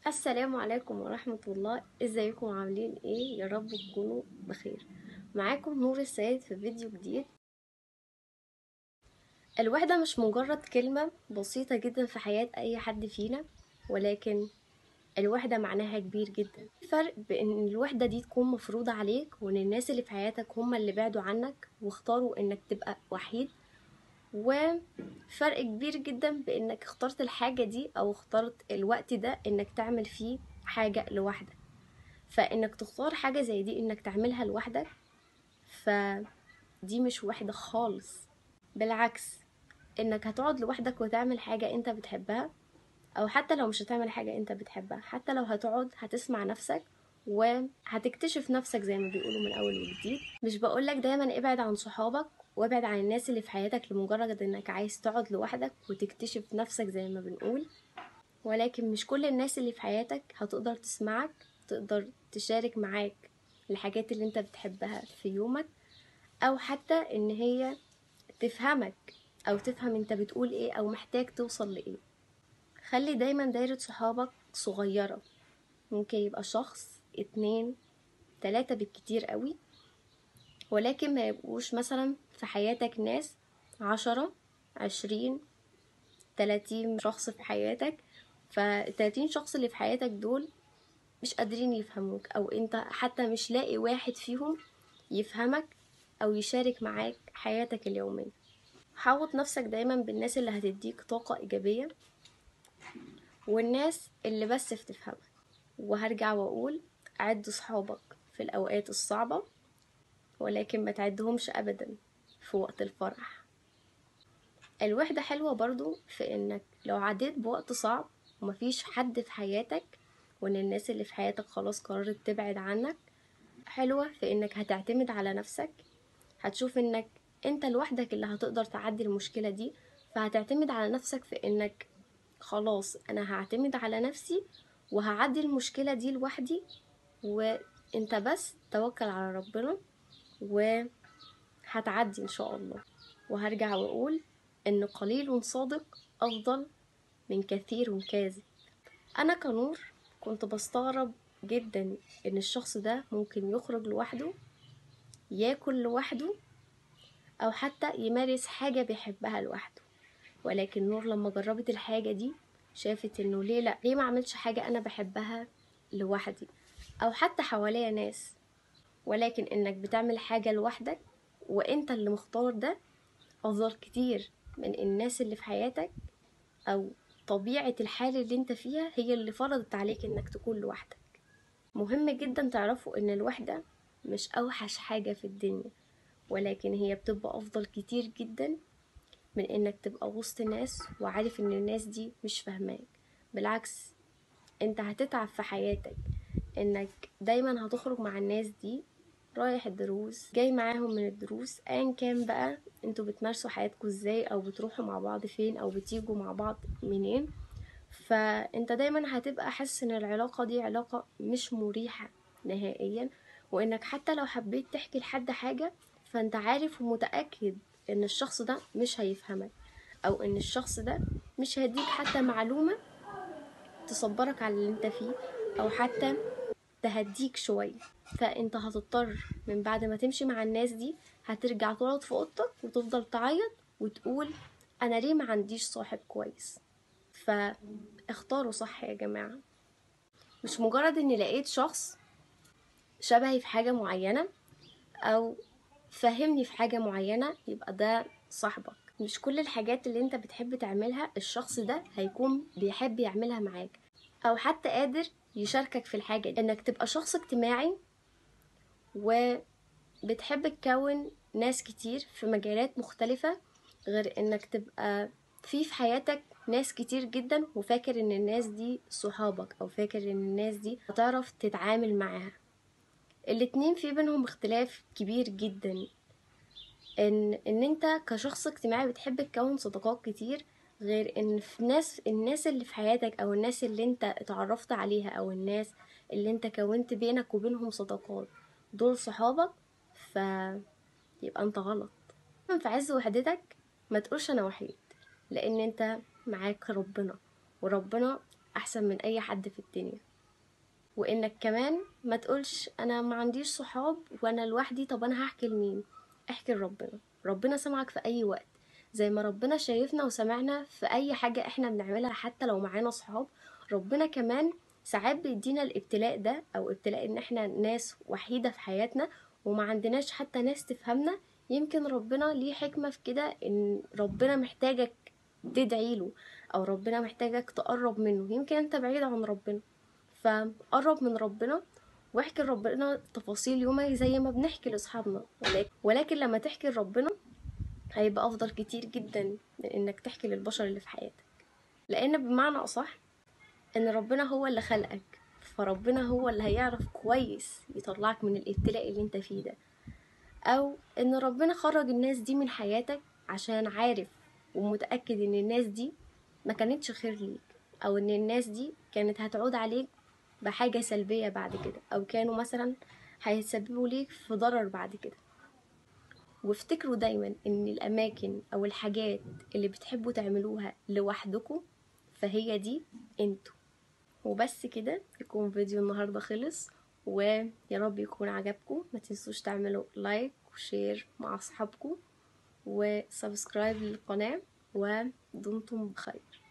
السلام عليكم ورحمة الله ازيكم عاملين ايه يا رب تكونوا بخير معاكم نور السيد في فيديو جديد الوحدة مش مجرد كلمة بسيطة جدا في حياة اي حد فينا ولكن الوحدة معناها كبير جدا فرق بان الوحدة دي تكون مفروضة عليك وان الناس اللي في حياتك هم اللي بعدوا عنك واختاروا انك تبقى وحيد وفرق كبير جدا بانك اخترت الحاجة دي او اخترت الوقت ده انك تعمل فيه حاجة لوحدك فانك تختار حاجة زي دي انك تعملها لوحدك فدي مش وحدة خالص بالعكس انك هتقعد لوحدك وتعمل حاجة انت بتحبها او حتى لو مش هتعمل حاجة انت بتحبها حتى لو هتقعد هتسمع نفسك وهتكتشف نفسك زي ما بيقولوا من اول وجديد مش بقولك دايما ابعد عن صحابك وابعد عن الناس اللي في حياتك لمجرد انك عايز تقعد لوحدك وتكتشف نفسك زي ما بنقول ولكن مش كل الناس اللي في حياتك هتقدر تسمعك تقدر تشارك معاك الحاجات اللي انت بتحبها في يومك او حتى ان هي تفهمك او تفهم انت بتقول ايه او محتاج توصل لايه خلي دايما دايرة صحابك صغيرة ممكن يبقى شخص اتنين تلاتة بالكتير قوي ولكن ما يبقوش مثلا في حياتك ناس عشرة عشرين تلاتين شخص في حياتك فالتلاتين شخص اللي في حياتك دول مش قادرين يفهموك او انت حتى مش لاقي واحد فيهم يفهمك او يشارك معاك حياتك اليومية حاوط نفسك دايما بالناس اللي هتديك طاقة ايجابية والناس اللي بس بتفهمك وهرجع واقول عد صحابك في الاوقات الصعبة ولكن ما تعدهمش ابدا في وقت الفرح الوحدة حلوة برضو في انك لو عديت بوقت صعب ومفيش حد في حياتك وان الناس اللي في حياتك خلاص قررت تبعد عنك حلوة في انك هتعتمد على نفسك هتشوف انك انت لوحدك اللي هتقدر تعدي المشكلة دي فهتعتمد على نفسك في انك خلاص انا هعتمد على نفسي وهعدي المشكلة دي لوحدي وانت بس توكل على ربنا وهتعدي ان شاء الله وهرجع واقول ان قليل صادق افضل من كثير كاذب انا كنور كنت بستغرب جدا ان الشخص ده ممكن يخرج لوحده ياكل لوحده او حتى يمارس حاجة بيحبها لوحده ولكن نور لما جربت الحاجة دي شافت انه ليه لا ليه ما عملش حاجة انا بحبها لوحدي او حتى حواليا ناس ولكن انك بتعمل حاجة لوحدك وانت اللي مختار ده افضل كتير من الناس اللي في حياتك او طبيعة الحال اللي انت فيها هي اللي فرضت عليك انك تكون لوحدك مهم جدا تعرفوا ان الوحدة مش اوحش حاجة في الدنيا ولكن هي بتبقى افضل كتير جدا من انك تبقى وسط ناس وعارف ان الناس دي مش فاهماك بالعكس انت هتتعب في حياتك انك دايما هتخرج مع الناس دي رايح الدروس جاي معاهم من الدروس ايا كان بقى انتوا بتمارسوا حياتكم ازاي او بتروحوا مع بعض فين او بتيجوا مع بعض منين فانت دايما هتبقى حاسس ان العلاقة دي علاقة مش مريحة نهائيا وانك حتى لو حبيت تحكي لحد حاجة فانت عارف ومتأكد ان الشخص ده مش هيفهمك او ان الشخص ده مش هيديك حتى معلومة تصبرك على اللي انت فيه او حتى تهديك شوية فانت هتضطر من بعد ما تمشي مع الناس دي هترجع تقعد في اوضتك وتفضل تعيط وتقول انا ليه ما عنديش صاحب كويس فاختاروا صح يا جماعة مش مجرد اني لقيت شخص شبهي في حاجة معينة او فهمني في حاجة معينة يبقى ده صاحبك مش كل الحاجات اللي انت بتحب تعملها الشخص ده هيكون بيحب يعملها معاك او حتى قادر يشاركك في الحاجة دي. انك تبقى شخص اجتماعي وبتحب تكون ناس كتير في مجالات مختلفة غير انك تبقى في في حياتك ناس كتير جدا وفاكر ان الناس دي صحابك او فاكر ان الناس دي هتعرف تتعامل معاها الاتنين في بينهم اختلاف كبير جدا ان ان انت كشخص اجتماعي بتحب تكون صداقات كتير غير ان في ناس الناس اللي في حياتك او الناس اللي انت اتعرفت عليها او الناس اللي انت كونت بينك وبينهم صداقات دول صحابك ف يبقى انت غلط في عز وحدتك ما تقولش انا وحيد لان انت معاك ربنا وربنا احسن من اي حد في الدنيا وانك كمان ما تقولش انا ما عنديش صحاب وانا لوحدي طب انا هحكي لمين احكي لربنا ربنا سمعك في اي وقت زي ما ربنا شايفنا وسمعنا في اي حاجة احنا بنعملها حتى لو معانا صحاب ربنا كمان ساعات بيدينا الابتلاء ده او ابتلاء ان احنا ناس وحيدة في حياتنا وما عندناش حتى ناس تفهمنا يمكن ربنا ليه حكمة في كده ان ربنا محتاجك تدعي له او ربنا محتاجك تقرب منه يمكن انت بعيد عن ربنا فقرب من ربنا واحكي لربنا تفاصيل يومك زي ما بنحكي لاصحابنا ولكن, ولكن لما تحكي لربنا هيبقى افضل كتير جدا من انك تحكي للبشر اللي في حياتك لان بمعنى اصح ان ربنا هو اللي خلقك فربنا هو اللي هيعرف كويس يطلعك من الابتلاء اللي انت فيه ده او ان ربنا خرج الناس دي من حياتك عشان عارف ومتأكد ان الناس دي ما كانتش خير ليك او ان الناس دي كانت هتعود عليك بحاجة سلبية بعد كده او كانوا مثلا هيتسببوا ليك في ضرر بعد كده وافتكروا دايما ان الاماكن او الحاجات اللي بتحبوا تعملوها لوحدكم فهي دي انتوا وبس كده يكون فيديو النهارده خلص ويا رب يكون عجبكم ما تنسوش تعملوا لايك وشير مع اصحابكم وسبسكرايب للقناه ودمتم بخير